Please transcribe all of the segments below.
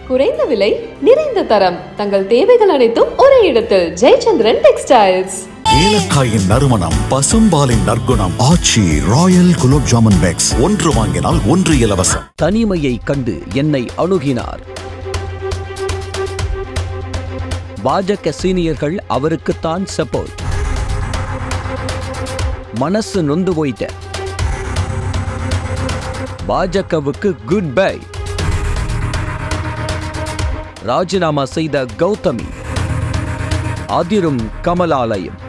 குறைந்த விலை நிறைந்த தரம் தங்கள் தேவைகள் அனைத்தும் ஒரே இடத்தில் ஜெயச்சந்திரன் டெக்ஸ்டைல்ஸ் ஏலக்காயின் நறுமணம் பசும்பாலின் நற்குணம் ஆச்சி ராயல் குலோப் ஜாமுன் பேக்ஸ் ஒன்று வாங்கினால் ஒன்று இலவசம் தனிமையை கண்டு என்னை அணுகினார் பாஜக சீனியர்கள் அவருக்குத்தான் சப்போர்ட் மனசு நொந்து போயிட்ட பாஜகவுக்கு குட் பை ராஜினாமா செய்த கௌதமி அதிரும் கமலாலயம்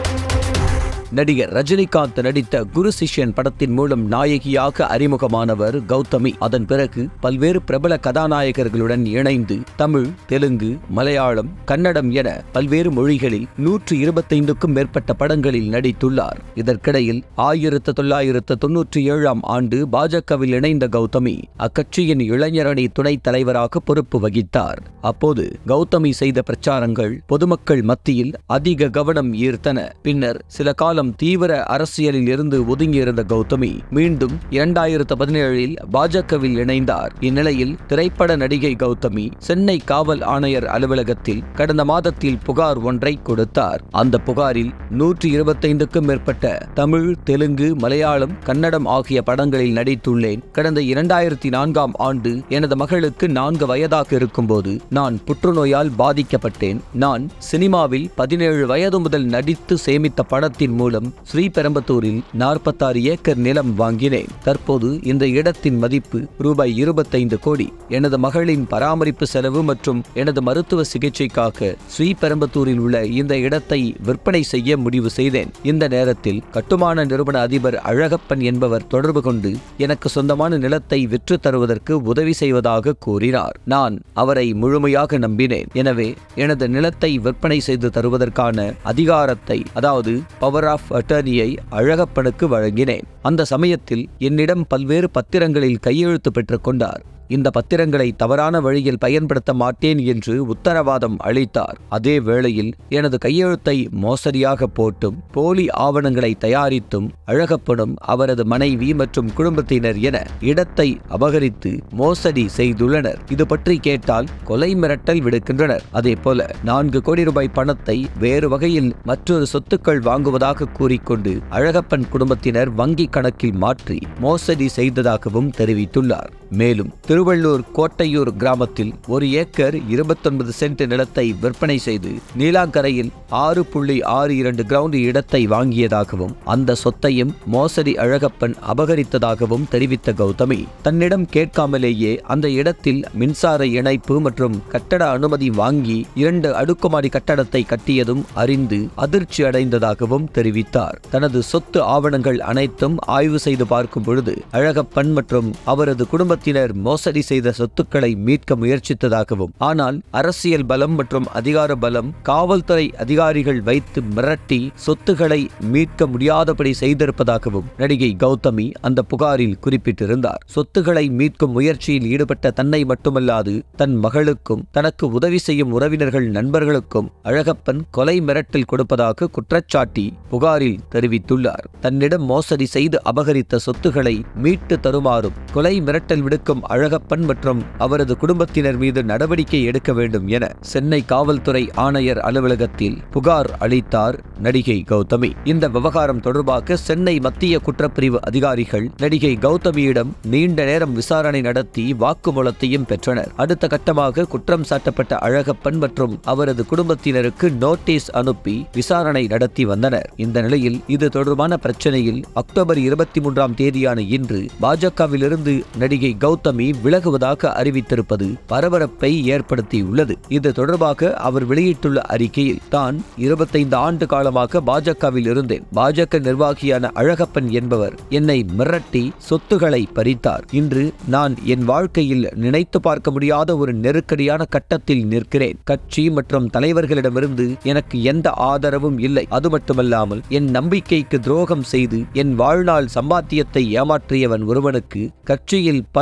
நடிகர் ரஜினிகாந்த் நடித்த குரு சிஷ்யன் படத்தின் மூலம் நாயகியாக அறிமுகமானவர் கௌதமி அதன் பிறகு பல்வேறு பிரபல கதாநாயகர்களுடன் இணைந்து தமிழ் தெலுங்கு மலையாளம் கன்னடம் என பல்வேறு மொழிகளில் நூற்று இருபத்தைந்துக்கும் மேற்பட்ட படங்களில் நடித்துள்ளார் இதற்கிடையில் ஆயிரத்து தொள்ளாயிரத்து தொன்னூற்றி ஏழாம் ஆண்டு பாஜகவில் இணைந்த கௌதமி அக்கட்சியின் இளைஞரணி துணைத் தலைவராக பொறுப்பு வகித்தார் அப்போது கௌதமி செய்த பிரச்சாரங்கள் பொதுமக்கள் மத்தியில் அதிக கவனம் ஈர்த்தன பின்னர் சில காலம் தீவிர அரசியலில் இருந்து ஒதுங்கியிருந்த கௌதமி மீண்டும் இரண்டாயிரத்து பதினேழில் பாஜகவில் இணைந்தார் இந்நிலையில் திரைப்பட நடிகை கௌதமி சென்னை காவல் ஆணையர் அலுவலகத்தில் கடந்த மாதத்தில் புகார் ஒன்றை கொடுத்தார் அந்த புகாரில் நூற்றி இருபத்தைந்துக்கும் மேற்பட்ட தமிழ் தெலுங்கு மலையாளம் கன்னடம் ஆகிய படங்களில் நடித்துள்ளேன் கடந்த இரண்டாயிரத்தி நான்காம் ஆண்டு எனது மகளுக்கு நான்கு வயதாக இருக்கும்போது நான் புற்றுநோயால் பாதிக்கப்பட்டேன் நான் சினிமாவில் பதினேழு வயது முதல் நடித்து சேமித்த பணத்தின் மூலம் ஸ்ரீபெரும்பத்தூரில் நாற்பத்தாறு ஏக்கர் நிலம் வாங்கினேன் தற்போது இந்த இடத்தின் மதிப்பு ரூபாய் இருபத்தைந்து கோடி எனது மகளின் பராமரிப்பு செலவு மற்றும் எனது மருத்துவ சிகிச்சைக்காக ஸ்ரீபெரும்பத்தூரில் உள்ள இந்த இடத்தை விற்பனை செய்ய முடிவு செய்தேன் இந்த நேரத்தில் கட்டுமான நிறுவன அதிபர் அழகப்பன் என்பவர் தொடர்பு கொண்டு எனக்கு சொந்தமான நிலத்தை விற்று தருவதற்கு உதவி செய்வதாக கூறினார் நான் அவரை முழுமையாக நம்பினேன் எனவே எனது நிலத்தை விற்பனை செய்து தருவதற்கான அதிகாரத்தை அதாவது பவர் ஆஃப் அட்டர்னியை அழகப்பனுக்கு வழங்கினேன் அந்த சமயத்தில் என்னிடம் பல்வேறு பத்திரங்களில் கையெழுத்து பெற்றுக் கொண்டார் இந்த பத்திரங்களை தவறான வழியில் பயன்படுத்த மாட்டேன் என்று உத்தரவாதம் அளித்தார் அதே வேளையில் எனது கையெழுத்தை மோசடியாக போட்டும் போலி ஆவணங்களை தயாரித்தும் அழகப்பனும் அவரது மனைவி மற்றும் குடும்பத்தினர் என இடத்தை அபகரித்து மோசடி செய்துள்ளனர் இது பற்றி கேட்டால் கொலை மிரட்டல் விடுக்கின்றனர் அதே போல நான்கு கோடி ரூபாய் பணத்தை வேறு வகையில் மற்றொரு சொத்துக்கள் வாங்குவதாக கூறிக்கொண்டு அழகப்பன் குடும்பத்தினர் வங்கி கணக்கில் மாற்றி மோசடி செய்ததாகவும் தெரிவித்துள்ளார் மேலும் திருவள்ளூர் கோட்டையூர் கிராமத்தில் ஒரு ஏக்கர் இருபத்தொன்பது சென்ட் நிலத்தை விற்பனை செய்து நீலாங்கரையில் ஆறு புள்ளி ஆறு இரண்டு கிரவுண்ட் இடத்தை வாங்கியதாகவும் அந்த சொத்தையும் மோசடி அழகப்பன் அபகரித்ததாகவும் தெரிவித்த கௌதமி தன்னிடம் கேட்காமலேயே அந்த இடத்தில் மின்சார இணைப்பு மற்றும் கட்டட அனுமதி வாங்கி இரண்டு அடுக்குமாடி கட்டடத்தை கட்டியதும் அறிந்து அதிர்ச்சி அடைந்ததாகவும் தெரிவித்தார் தனது சொத்து ஆவணங்கள் அனைத்தும் ஆய்வு செய்து பார்க்கும் பொழுது அழகப்பன் மற்றும் அவரது குடும்பத்தினர் மோசடி செய்த சொத்துக்களை மீட்க முயற்சித்ததாகவும் ஆனால் அரசியல் பலம் மற்றும் அதிகார பலம் காவல்துறை அதிகாரிகள் வைத்து மிரட்டி சொத்துக்களை மீட்க முடியாதபடி செய்திருப்பதாகவும் நடிகை கௌதமி அந்த புகாரில் குறிப்பிட்டிருந்தார் சொத்துக்களை மீட்கும் முயற்சியில் ஈடுபட்ட தன்னை மட்டுமல்லாது தன் மகளுக்கும் தனக்கு உதவி செய்யும் உறவினர்கள் நண்பர்களுக்கும் அழகப்பன் கொலை மிரட்டல் கொடுப்பதாக குற்றச்சாட்டி புகாரில் தெரிவித்துள்ளார் தன்னிடம் மோசடி செய்து அபகரித்த சொத்துக்களை மீட்டு தருமாறும் கொலை மிரட்டல் விடுக்கும் அழகப்பன் மற்றும் அவரது குடும்பத்தினர் மீது நடவடிக்கை எடுக்க வேண்டும் என சென்னை காவல்துறை ஆணையர் அலுவலகத்தில் புகார் அளித்தார் நடிகை கௌதமி இந்த விவகாரம் தொடர்பாக சென்னை மத்திய குற்றப்பிரிவு அதிகாரிகள் நடிகை கௌதமியிடம் நீண்ட நேரம் விசாரணை நடத்தி வாக்குமூலத்தையும் பெற்றனர் அடுத்த கட்டமாக குற்றம் சாட்டப்பட்ட அழகப்பன் மற்றும் அவரது குடும்பத்தினருக்கு நோட்டீஸ் அனுப்பி விசாரணை நடத்தி வந்தனர் இந்த நிலையில் இது தொடர்பான பிரச்சனையில் அக்டோபர் இருபத்தி மூன்றாம் தேதியான இன்று பாஜகவிலிருந்து நடிகை கௌதமி விலகுவதாக அறிவித்திருப்பது பரபரப்பை ஏற்படுத்தியுள்ளது இது தொடர்பாக அவர் வெளியிட்டுள்ள அறிக்கையில் தான் இருபத்தைந்து ஆண்டு காலமாக பாஜகவில் இருந்தேன் பாஜக நிர்வாகியான அழகப்பன் என்பவர் என்னை மிரட்டி சொத்துக்களை பறித்தார் இன்று நான் என் வாழ்க்கையில் நினைத்து பார்க்க முடியாத ஒரு நெருக்கடியான கட்டத்தில் நிற்கிறேன் கட்சி மற்றும் தலைவர்களிடமிருந்து எனக்கு எந்த ஆதரவும் இல்லை அது மட்டுமல்லாமல் என் நம்பிக்கைக்கு துரோகம் செய்து என் வாழ்நாள் சம்பாத்தியத்தை ஏமாற்றியவன் ஒருவனுக்கு கட்சியில் பல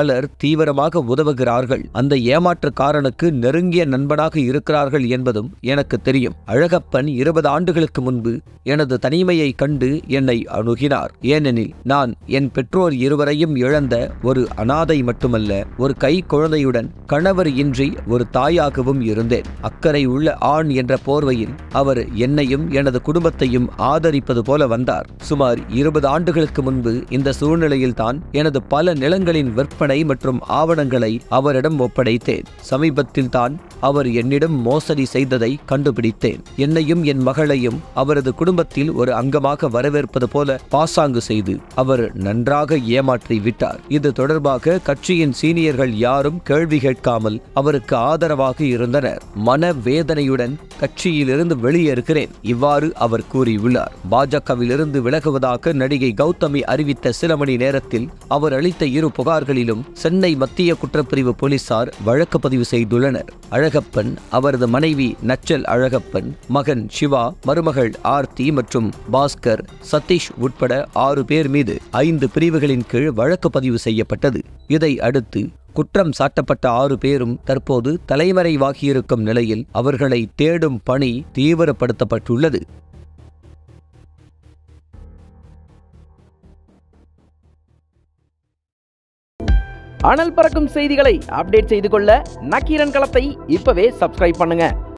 பலர் தீவிரமாக உதவுகிறார்கள் அந்த ஏமாற்றுக்காரனுக்கு நெருங்கிய நண்பனாக இருக்கிறார்கள் என்பதும் எனக்கு தெரியும் அழகப்பன் இருபது ஆண்டுகளுக்கு முன்பு எனது தனிமையை கண்டு என்னை அணுகினார் ஏனெனில் நான் என் பெற்றோர் இருவரையும் இழந்த ஒரு அனாதை மட்டுமல்ல ஒரு கை குழந்தையுடன் கணவர் இன்றி ஒரு தாயாகவும் இருந்தேன் அக்கறை உள்ள ஆண் என்ற போர்வையில் அவர் என்னையும் எனது குடும்பத்தையும் ஆதரிப்பது போல வந்தார் சுமார் இருபது ஆண்டுகளுக்கு முன்பு இந்த சூழ்நிலையில்தான் எனது பல நிலங்களின் விற்பனை மற்றும் ஆவணங்களை அவரிடம் ஒப்படைத்தேன் சமீபத்தில் தான் அவர் என்னிடம் மோசடி செய்ததை கண்டுபிடித்தேன் என்னையும் என் மகளையும் அவரது குடும்பத்தில் ஒரு அங்கமாக வரவேற்பது போல பாசாங்கு செய்து அவர் நன்றாக ஏமாற்றி விட்டார் இது தொடர்பாக கட்சியின் சீனியர்கள் யாரும் கேள்வி கேட்காமல் அவருக்கு ஆதரவாக இருந்தனர் மன வேதனையுடன் கட்சியிலிருந்து வெளியேறுகிறேன் இவ்வாறு அவர் கூறியுள்ளார் பாஜகவிலிருந்து விலகுவதாக நடிகை கௌதமி அறிவித்த சில மணி நேரத்தில் அவர் அளித்த இரு புகார்களிலும் சென்னை மத்திய குற்றப்பிரிவு போலீசார் வழக்கு பதிவு செய்துள்ளனர் அழகப்பன் அவரது மனைவி நச்சல் அழகப்பன் மகன் சிவா மருமகள் ஆர்த்தி மற்றும் பாஸ்கர் சதீஷ் உட்பட ஆறு பேர் மீது ஐந்து பிரிவுகளின் கீழ் வழக்கு பதிவு செய்யப்பட்டது இதை அடுத்து குற்றம் சாட்டப்பட்ட ஆறு பேரும் தற்போது தலைமறைவாகியிருக்கும் நிலையில் அவர்களை தேடும் பணி தீவிரப்படுத்தப்பட்டுள்ளது அனல் பறக்கும் செய்திகளை அப்டேட் செய்து கொள்ள நக்கீரன் களத்தை இப்பவே சப்ஸ்கிரைப் பண்ணுங்க